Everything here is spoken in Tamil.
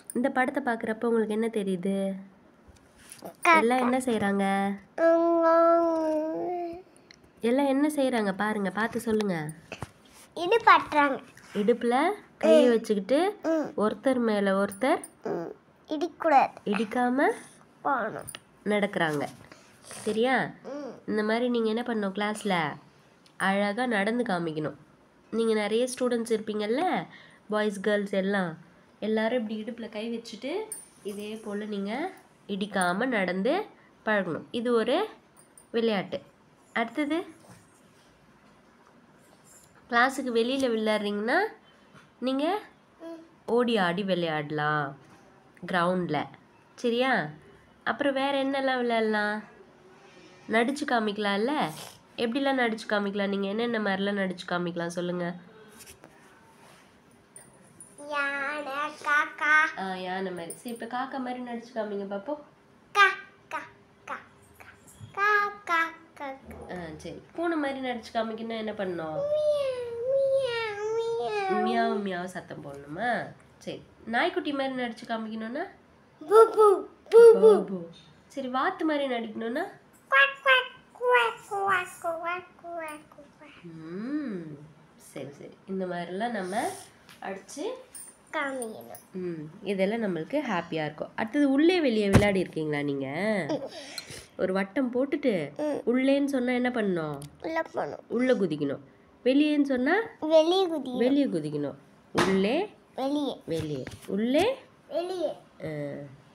இந்த படத்தை பார்க்குறப்ப உங்களுக்கு என்ன தெரியுது எல்லாம் என்ன செய்கிறாங்க எல்லாம் என்ன செய்கிறாங்க பாருங்க பார்த்து சொல்லுங்க இது பட்டுறாங்க இடுப்பில் கையை வச்சுக்கிட்டு ஒருத்தர் மேலே ஒருத்தர் இடிக்கூடாது இடிக்காம போகணும் நடக்கிறாங்க சரியா இந்த மாதிரி நீங்கள் என்ன பண்ணணும் கிளாஸில் அழகாக நடந்து காமிக்கணும் நீங்கள் நிறைய ஸ்டூடெண்ட்ஸ் இருப்பீங்கல்ல பாய்ஸ் கேர்ள்ஸ் எல்லாம் எல்லாரும் இப்படி இடுப்பில் கை வச்சுட்டு இதே போல் நீங்கள் இடிக்காமல் நடந்து பழகணும் இது ஒரு விளையாட்டு அடுத்தது கிளாஸுக்கு வெளியில் விளையாடுறீங்கன்னா நீங்கள் ஓடி ஆடி விளையாடலாம் கிரவுண்டில் சரியா அப்புறம் வேறு என்னெல்லாம் விளையாடலாம் நடிச்சு காமிக்கலாம்ல எப்படிலாம் நடிச்சு காமிக்கலாம் நீங்கள் என்னென்ன மாதிரிலாம் நடிச்சு காமிக்கலாம் சொல்லுங்கள் யானை காக்கா ஆ யானை மாதிரி சரி இப்போ காக்கா மாதிரி நடிச்சு காமிங்க பாப்போம் கா கா கா கா கா கா கா ஆ சரி பூனை மாதிரி நடிச்சு காமிக்கணும்னா என்ன பண்ணணும் மியாவ் மியாவ் மியாவ் மியாவ் சத்தம் போடணுமா சரி நாய்க்குட்டி மாதிரி நடிச்சு காமிக்கணும்னா பு பு பு போ, போ. சரி வாத்து மாதிரி நடிக்கணும்னா quack quack quack quack quack quack quack ம் சரி சரி இந்த மாதிரிலாம் நம்ம அடித்து காமிக்கணும் ம் இதெல்லாம் நம்மளுக்கு ஹாப்பியாக இருக்கும் அடுத்தது உள்ளே வெளியே விளையாடி இருக்கீங்களா நீங்கள் ஒரு வட்டம் போட்டுட்டு உள்ளேன்னு சொன்னால் என்ன பண்ணணும் உள்ள போகணும் உள்ளே குதிக்கணும் வெளியேன்னு சொன்னால் வெளியே குதி வெளியே குதிக்கணும் உள்ளே வெளியே வெளியே உள்ளே வெளியே அஹ்,